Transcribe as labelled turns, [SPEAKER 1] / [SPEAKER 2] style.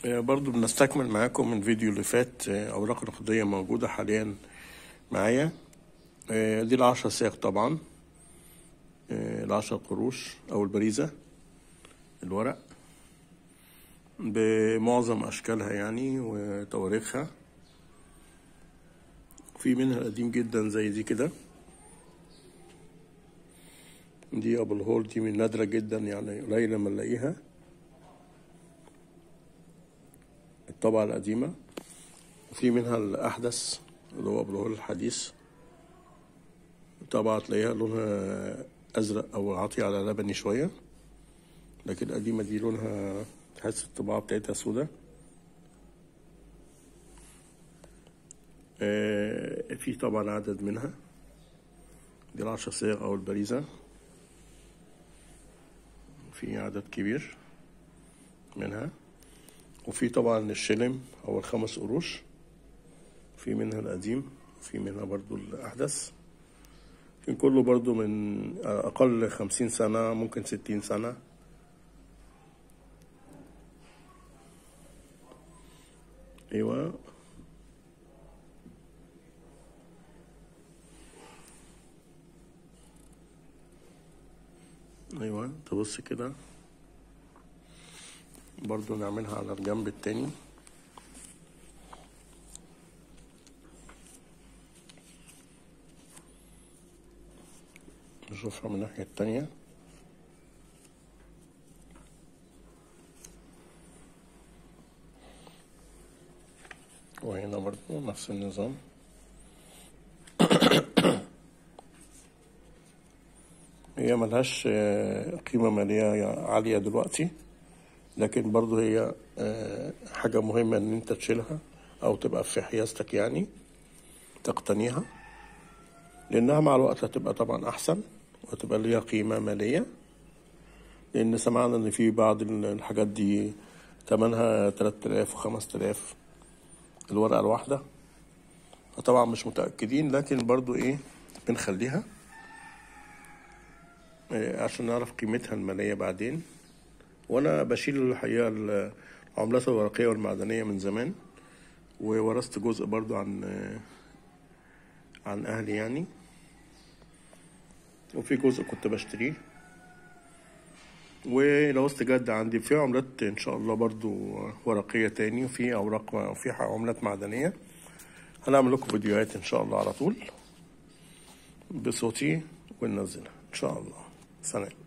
[SPEAKER 1] آه، برضو بنستكمل معاكم من الفيديو اللي فات آه، أوراق نقدية موجودة حاليا معايا آه، دي العشرة ساق طبعا آه، العشرة قروش أو البريزة الورق بمعظم أشكالها يعني وتواريخها في منها قديم جدا زي دي كده دي أبو الهول دي من نادرة جدا يعني قليل لما نلاقيها الطبعة القديمة وفي منها الأحدث اللي هو أبو الهول الحديث طبعا تلاقيها لونها أزرق أو عاطي على لبني شوية لكن القديمة دي لونها تحس الطباعة بتاعتها سودا آه، في طبعا عدد منها دي العشر صيغ أو البريزة في عدد كبير منها وفي طبعا الشلم أو الخمس قروش في منها القديم في منها برضو الأحدث في كله برضو من أقل خمسين سنة ممكن ستين سنة أيوة أيوة تبص كده برضو نعملها على الجنب التاني نشوفها من الناحية التانية وهنا برضو نفس النظام هي ملهاش آه، قيمة مالية عالية دلوقتي لكن برضو هي آه، حاجة مهمة ان انت تشيلها او تبقى في حيازتك يعني تقتنيها لانها مع الوقت هتبقى طبعا احسن وتبقى ليها قيمة مالية لان سمعنا ان في بعض الحاجات دي تمنها 3000 و 5000 الورقة الواحدة طبعا مش متأكدين لكن برضو ايه بنخليها آه، عشان نعرف قيمتها المالية بعدين وانا بشيل الحقيقة العملات الورقية والمعدنية من زمان وورثت جزء برضو عن آه، عن اهلي يعني وفي جزء كنت بشتريه ولو استجد عندي في عملات ان شاء الله برضو ورقية تاني وفي اوراق وفي عملات معدنية هنعمل لكم فيديوهات ان شاء الله على طول بصوتي وننزلها ان شاء الله سلام